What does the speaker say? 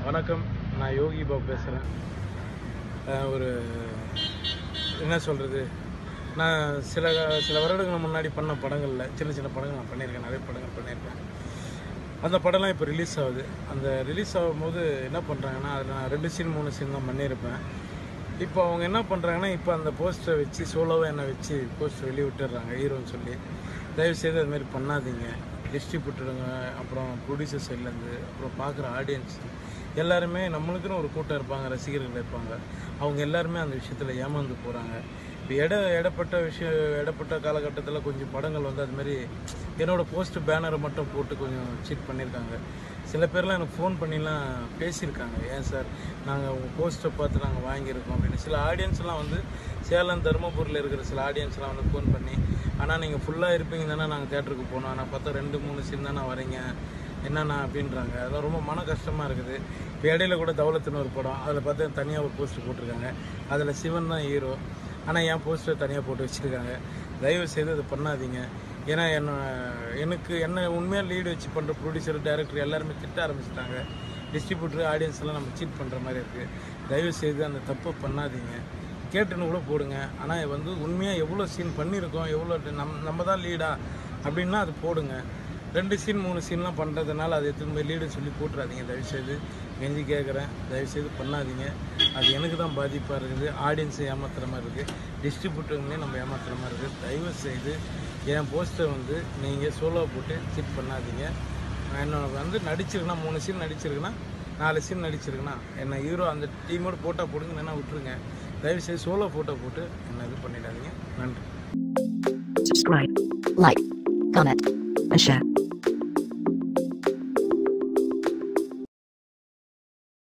வணக்கம் நான் யோகி பாபு பேசுகிறேன் ஒரு என்ன சொல்கிறது நான் சில சில வருடங்கள் முன்னாடி பண்ண படங்களில் சின்ன சின்ன படங்கள் நான் பண்ணியிருக்கேன் நிறைய படங்கள் பண்ணியிருக்கேன் அந்த படம்லாம் இப்போ ரிலீஸ் ஆகுது அந்த ரிலீஸ் ஆகும்போது என்ன பண்ணுறாங்கன்னா அதில் நான் ரெண்டு சீன் மூணு சீன் தான் பண்ணியிருப்பேன் இப்போ அவங்க என்ன பண்ணுறாங்கன்னா இப்போ அந்த போஸ்டரை வச்சு சோலோவாக என்னை வச்சு போஸ்டர் வெளியே விட்டுடுறாங்க ஹீரோன்னு சொல்லி தயவுசெய்து அது மாதிரி பண்ணாதீங்க டிஸ்ட்ரிபியூட்டருங்க அப்புறம் ப்ரொடியூசர் சைட்லேருந்து அப்புறம் பார்க்குற ஆடியன்ஸ் எல்லாருமே நம்மளுக்குன்னு ஒரு கூட்டம் இருப்பாங்க ரசிகர்கள் இருப்பாங்க அவங்க எல்லாருமே அந்த விஷயத்தில் ஏமாந்து போகிறாங்க இப்போ இட இடப்பட்ட விஷயம் இடப்பட்ட காலகட்டத்தில் கொஞ்சம் படங்கள் வந்து அது மாதிரி என்னோட போஸ்ட் பேனரை மட்டும் போட்டு கொஞ்சம் சீட் பண்ணியிருக்காங்க சில பேர்லாம் எனக்கு ஃபோன் பண்ணிலாம் பேசியிருக்காங்க ஏன் சார் நாங்கள் உங்கள் போஸ்ட்டை பார்த்து நாங்கள் வாங்கியிருக்கோம் அப்படின்னு சில ஆடியன்ஸ்லாம் வந்து சேலம் தருமபுரியில் இருக்கிற சில ஆடியன்ஸ்லாம் வந்து ஃபோன் பண்ணி ஆனால் நீங்கள் ஃபுல்லாக இருப்பீங்க தானே நாங்கள் தேட்டருக்கு போனோம் ஆனால் பார்த்தா ரெண்டு மூணு சீன் தானே வரீங்க என்னண்ணா அப்படின்றாங்க அதெல்லாம் ரொம்ப மன கஷ்டமாக இருக்குது இப்போ இடையில கூட தௌலத்துன்னு ஒரு படம் அதில் பார்த்தா தனியாக ஒரு போஸ்டர் போட்டிருக்காங்க அதில் சிவன் தான் ஹீரோ ஆனால் என் போஸ்டர் தனியாக போட்டு வச்சுருக்காங்க தயவு செய்து அதை பண்ணாதீங்க ஏன்னா என்ன எனக்கு என்ன உண்மையாக லீடு வச்சு பண்ணுற ப்ரொடியூசர் டைரக்டர் எல்லாருமே திட்ட ஆரம்பிச்சிட்டாங்க டிஸ்ட்ரிபியூட்டர் ஆடியன்ஸ் எல்லாம் நம்ம சீட் பண்ணுற மாதிரி இருக்குது தயவு செய்து அந்த தப்பை பண்ணாதீங்க கேட்டுன்னு கூட போடுங்க ஆனால் வந்து உண்மையாக எவ்வளோ சீன் பண்ணியிருக்கோம் எவ்வளோ நம் நம்ம தான் லீடா அப்படின்னா அது போடுங்க ரெண்டு சீன் மூணு சீன்லாம் பண்ணுறதுனால அது எடுத்துன்னு போய் லீடுன்னு சொல்லி போட்டுறாதீங்க தயவுசெய்து கெஞ்சி கேட்குறேன் தயவுசெய்து பண்ணாதீங்க அது எனக்கு தான் பாதிப்பாக இருக்குது ஆடியன்ஸை ஏமாத்துற மாதிரி இருக்குது டிஸ்ட்ரிபியூட்டருங்களையும் நம்ம ஏமாத்துற மாதிரி இருக்குது தயவு செய்து என் போஸ்டர் வந்து நீங்கள் சோலோ போட்டு சீட் பண்ணாதீங்க என்னோட வந்து நடிச்சிருக்குன்னா மூணு சீன் நடிச்சிருக்குன்னா நாலு சீன் நடிச்சிருக்குன்னா என்ன ஹீரோ அந்த டீமோட ஃபோட்டோ போடுங்க இல்லைன்னா விட்டுருங்க தயவுசெய்து சோலோ ஃபோட்டோ போட்டு என்ன இது பண்ணிடாதீங்க நன்றி subscribe, like, comment, and share.